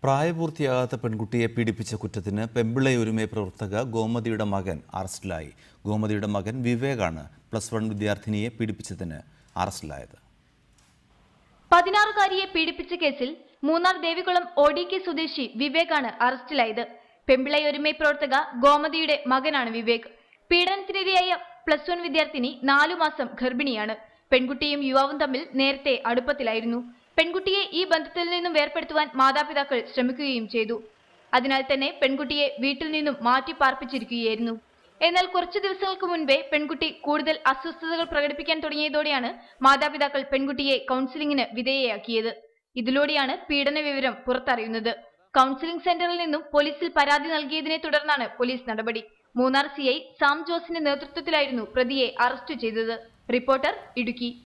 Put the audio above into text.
പ്രായപൂർത്തിയാകാത്ത പെൺകുട്ടിയെ പീഡിപ്പിച്ച കുറ്റത്തിന് പെമ്പിളയൊരുമെ പ്രവർത്തക ഗോമതിയുടെ മകൻ അറസ്റ്റിലായി ഗോമതിയുടെ മകൻ വിവേകാണ് പ്ലസ് വൺ വിദ്യാർത്ഥിനിയെ പീഡിപ്പിച്ചതിന് അറസ്റ്റിലായത് പതിനാറുകാരിയെ പീഡിപ്പിച്ച കേസിൽ Munnar Devikulam O D K സ്വദേശി വിവേകാണ് അറസ്റ്റിലായത് പെമ്പിളയൊരുമൈ പ്രവർത്തക ഗോമതിയുടെ മകനാണ് വിവേക് പീഡനത്തിനിരയായ പ്ലസ് വൺ വിദ്യാർത്ഥിനി നാലു മാസം ഗർഭിണിയാണ് പെൺകുട്ടിയും യുവാവും തമ്മിൽ നേരത്തെ അടുപ്പത്തിലായിരുന്നു പെൺകുട്ടിയെ ഈ ബന്ധത്തിൽ നിന്നും വേർപെടുത്തുവാൻ മാതാപിതാക്കൾ ശ്രമിക്കുകയും ചെയ്തു അതിനാൽ തന്നെ പെൺകുട്ടിയെ വീട്ടിൽ നിന്നും മാറ്റി പാർപ്പിച്ചിരിക്കുകയായിരുന്നു എന്നാൽ കുറച്ചു ദിവസങ്ങൾക്ക് മുൻപേ പെൺകുട്ടി കൂടുതൽ അസ്വസ്ഥതകൾ പ്രകടിപ്പിക്കാൻ തുടങ്ങിയതോടെയാണ് മാതാപിതാക്കൾ പെൺകുട്ടിയെ കൗൺസിലിംഗിന് വിധേയയാക്കിയത് ഇതിലൂടെയാണ് പീഡന വിവരം പുറത്തറിയുന്നത് കൗൺസിലിംഗ് സെന്ററിൽ നിന്നും പോലീസിൽ പരാതി നൽകിയതിനെ തുടർന്നാണ് പോലീസ് നടപടി മൂന്നാർ സി ഐ സാം ജോസിന്റെ നേതൃത്വത്തിലായിരുന്നു പ്രതിയെ അറസ്റ്റ് ചെയ്തത് റിപ്പോർട്ടർ ഇടുക്കി